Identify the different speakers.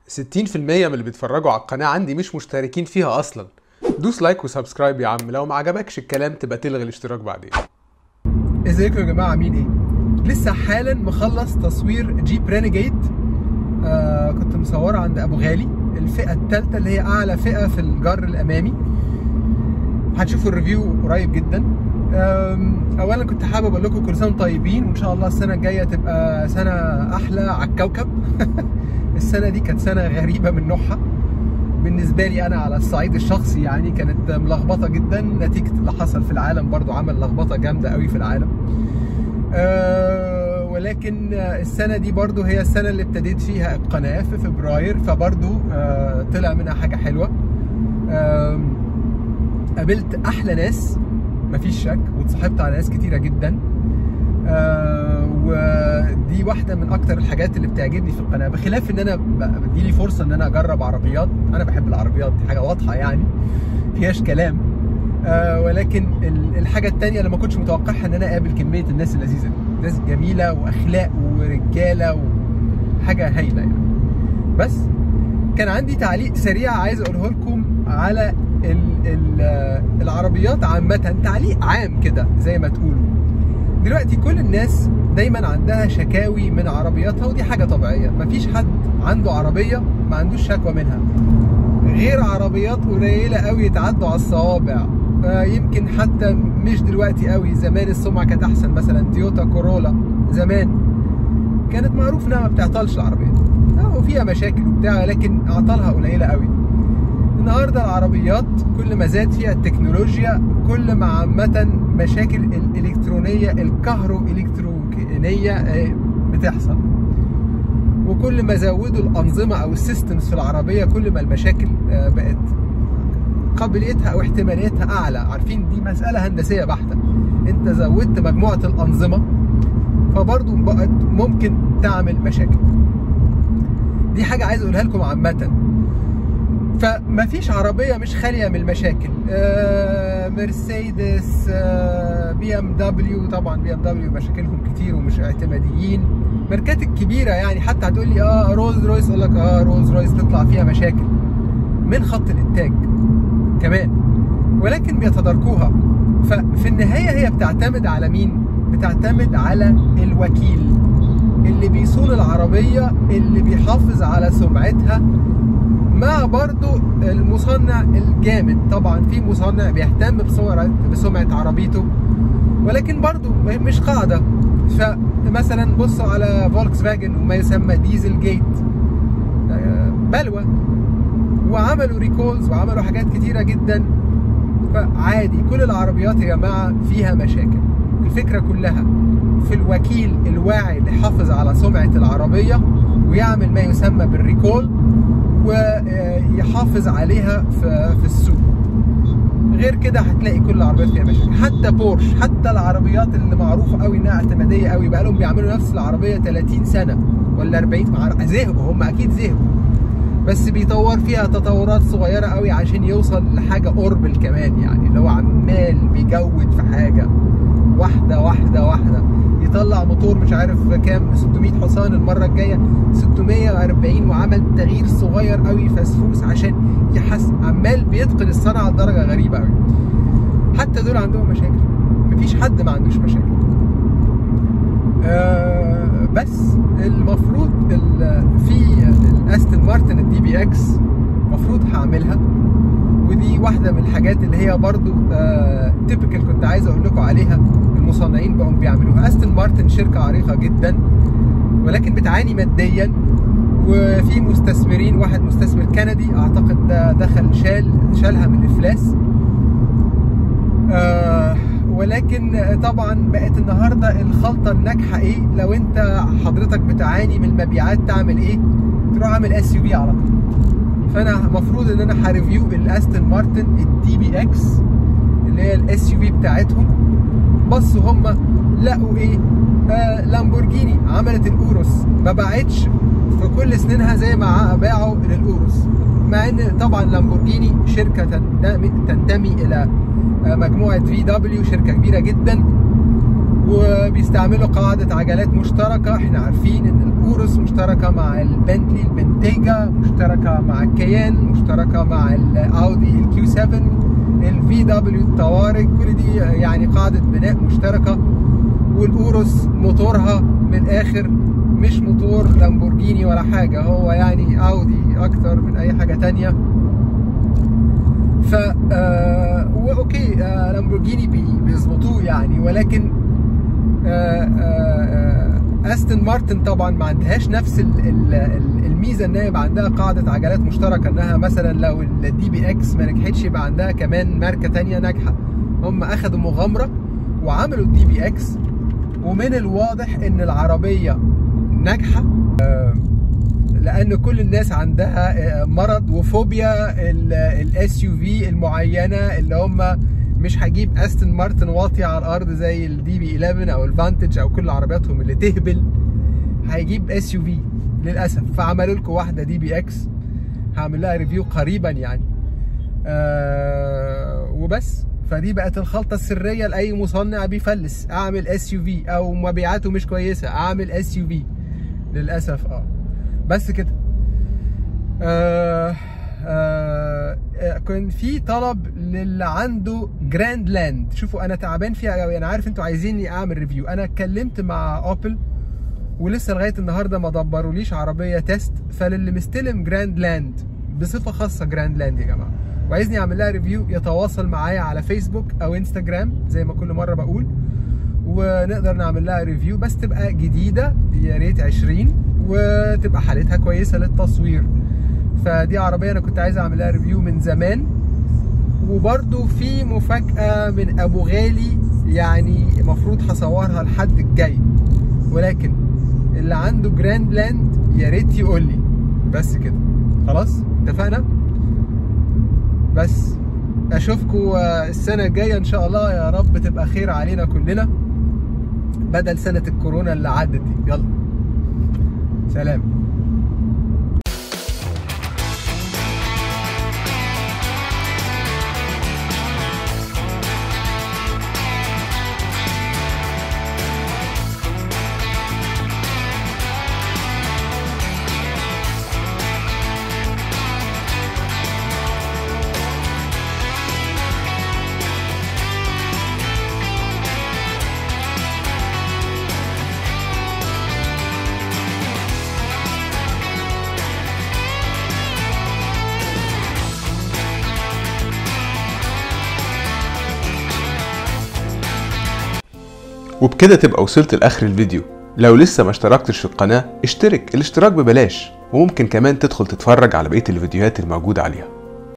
Speaker 1: 60% من اللي بيتفرجوا على القناة عندي مش مشتركين فيها أصلا دوس لايك وسبسكرايب يا عم لو ما عجبكش الكلام تبقى تلغي الاشتراك بعدين
Speaker 2: ازيكم يا جماعه عاملين ايه لسه حالا مخلص تصوير جيب رينيجيت آه كنت مصوره عند ابو غالي الفئه الثالثه اللي هي اعلى فئه في الجر الامامي هتشوفوا الريفيو قريب جدا آم، اولا كنت حابب اقول لكم كل سنه وانتم طيبين وان شاء الله السنه الجايه تبقى سنه احلى على الكوكب السنه دي كانت سنه غريبه من نوعها بالنسبه لي انا على الصعيد الشخصي يعني كانت ملخبطه جدا نتيجه اللي حصل في العالم برضو عمل لخبطه جامده قوي في العالم أه ولكن آه، السنه دي برضو هي السنه اللي ابتديت فيها القناه في فبراير فبرضو أه طلع منها حاجه حلوه آم، قابلت احلى ناس مفيش شك واتصاحبت على ناس كتيره جدا آه ودي واحده من اكتر الحاجات اللي بتعجبني في القناه بخلاف ان انا ب- بتجيلي فرصه ان انا اجرب عربيات انا بحب العربيات دي حاجه واضحه يعني فيهاش كلام آه ولكن ال- الحاجه التانية اللي ما كنتش متوقعها ان انا اقابل كميه الناس اللذيذه دي ناس جميله واخلاق ورجاله وحاجه هايله يعني بس كان عندي تعليق سريع عايز اقوله لكم على ال ال العربيات عامة تعليق عام كده زي ما تقولوا دلوقتي كل الناس دايما عندها شكاوي من عربياتها ودي حاجة طبيعية مفيش حد عنده عربية ما عندوش شكوى منها غير عربيات قليلة قوي يتعدوا على الصوابع آه، يمكن حتى مش دلوقتي قوي زمان السمعة كانت احسن مثلا تويوتا كورولا زمان كانت معروف انها ما بتعطلش العربية اه وفيها مشاكل وبتاع لكن اعطالها قليلة قوي النهارده العربيات كل ما زاد فيها التكنولوجيا كل ما عامة مشاكل الإلكترونية الكهرو إلكترونية آه، بتحصل وكل ما زودوا الأنظمة أو السيستمز في العربية كل ما المشاكل آه، بقت قابليتها أو احتماليتها أعلى عارفين دي مسألة هندسية بحتة أنت زودت مجموعة الأنظمة فبرضه بقت ممكن تعمل مشاكل دي حاجة عايز أقولها لكم عامةً فما فيش عربية مش خالية من المشاكل آه مرسيدس آه بي ام دبليو طبعا بي ام دبليو مشاكلهم كتير ومش اعتماديين ماركات الكبيرة يعني حتى هتقول لي اه رولز رويس اقول لك اه رولز رويس تطلع فيها مشاكل من خط الانتاج كمان ولكن بيتداركوها ففي النهاية هي بتعتمد على مين؟ بتعتمد على الوكيل اللي بيصون العربية اللي بيحافظ على سمعتها مع برضو المصنع الجامد طبعا في مصنع بيهتم بسمعة بسمعة عربيته ولكن برضو مش قاعدة فمثلا بصوا على فولكس فاجن وما يسمى ديزل جيت آه، بلوى وعملوا ريكولز وعملوا حاجات كتيرة جدا فعادي كل العربيات يا جماعة فيها مشاكل الفكرة كلها في الوكيل الواعي اللي يحافظ على سمعة العربية ويعمل ما يسمى بالريكول ويحافظ عليها في في السوق غير كده هتلاقي كل العربيات فيها مشاكل حتى بورش حتى العربيات اللي معروفه قوي انها اعتماديه قوي بقى لهم بيعملوا نفس العربيه 30 سنه ولا 40 مع- زهقوا هم اكيد زهقوا بس بيطور فيها تطورات صغيره قوي عشان يوصل لحاجه اوربل كمان يعني اللي هو عمال بيجود في حاجه واحده واحده واحده يطلع موتور مش عارف كام 600 حصان المره الجايه 640 وعمل تغيير صغير قوي فسفوس عشان يحس عمال بيتقن الصنعه لدرجه غريبه قوي حتى دول عندهم مشاكل مفيش حد ما عندوش مشاكل آه بس المفروض ال- في الاستون مارتن الدي بي اكس المفروض هعملها ودي واحده من الحاجات اللي هي برضو آه تيبيكال كنت عايز اقول لكم عليها المصنعين بقوا بيعملوها استون مارتن شركه عريقه جدا ولكن بتعاني ماديا وفي مستثمرين واحد مستثمر كندي اعتقد ده دخل شال شالها من الافلاس آه ولكن طبعا بقت النهارده الخلطه الناجحه ايه لو انت حضرتك بتعاني من المبيعات تعمل ايه تروح اعمل اس يو بي على طول فانا المفروض ان انا هريفيو الاستون مارتن الدي بي اكس اللي هي الاس يو في بتاعتهم بصوا هم لقوا ايه آه لامبورجيني عملت الاوروس ما باعتش في كل سنينها زي ما باعوا للاوروس مع ان طبعا لامبورجيني شركه تنتمي, تنتمي الى آه مجموعه في دبليو شركه كبيره جدا وبيستعملوا قاعدة عجلات مشتركة احنا عارفين ان الاورس مشتركة مع البنتلي البنتيجا مشتركة مع الكيان مشتركة مع الاودي الكيو 7 الفي دبليو الطوارئ كل دي يعني قاعدة بناء مشتركة والاورس موتورها من الاخر مش موتور لامبورجيني ولا حاجة هو يعني اودي اكتر من اي حاجة تانية ف آه اوكي آه لامبورجيني بي بيظبطوه يعني ولكن آه آه استون مارتن طبعا ما عندهاش نفس ال ال الميزه ان هي يبقى عندها قاعده عجلات مشتركه انها مثلا لو الدي بي اكس ما نجحتش يبقى عندها كمان ماركه تانية ناجحه هم اخذوا مغامره وعملوا الدي بي اكس ومن الواضح ان العربيه ناجحه آه لان كل الناس عندها مرض وفوبيا الاس يو في المعينه اللي هم مش هجيب استون مارتن واطيه على الارض زي الدي بي 11 او الفانتج او كل عربياتهم اللي تهبل هيجيب اس يو في للاسف فعملوا لكم واحده دي بي اكس هعمل لها ريفيو قريبا يعني آه وبس فدي بقت الخلطه السريه لاي مصنع بيفلس اعمل اس يو في او مبيعاته مش كويسه اعمل اس يو في للاسف اه بس كده آه آه كان في طلب للي عنده جراند لاند شوفوا انا تعبان فيها قوي انا عارف انتوا عايزيني اعمل ريفيو انا اتكلمت مع اوبل ولسه لغايه النهارده ما دبروليش عربيه تيست فللي مستلم جراند لاند بصفه خاصه جراند لاند يا جماعه وعايزني اعمل لها ريفيو يتواصل معايا على فيسبوك او انستجرام زي ما كل مره بقول ونقدر نعمل لها ريفيو بس تبقى جديده يا ريت 20 وتبقى حالتها كويسه للتصوير فدي عربيه انا كنت عايز اعمل لها ريفيو من زمان وبرده في مفاجاه من ابو غالي يعني المفروض هصورها الحد الجاي ولكن اللي عنده جراند لاند يا ريت يقول لي بس كده خلاص اتفقنا بس اشوفكم السنه الجايه ان شاء الله يا رب تبقى خير علينا كلنا بدل سنه الكورونا اللي عدت دي يلا سلام
Speaker 1: وبكده تبقى وصلت لاخر الفيديو لو لسه ما اشتركتش في القناة اشترك الاشتراك ببلاش وممكن كمان تدخل تتفرج على بقية الفيديوهات الموجودة عليها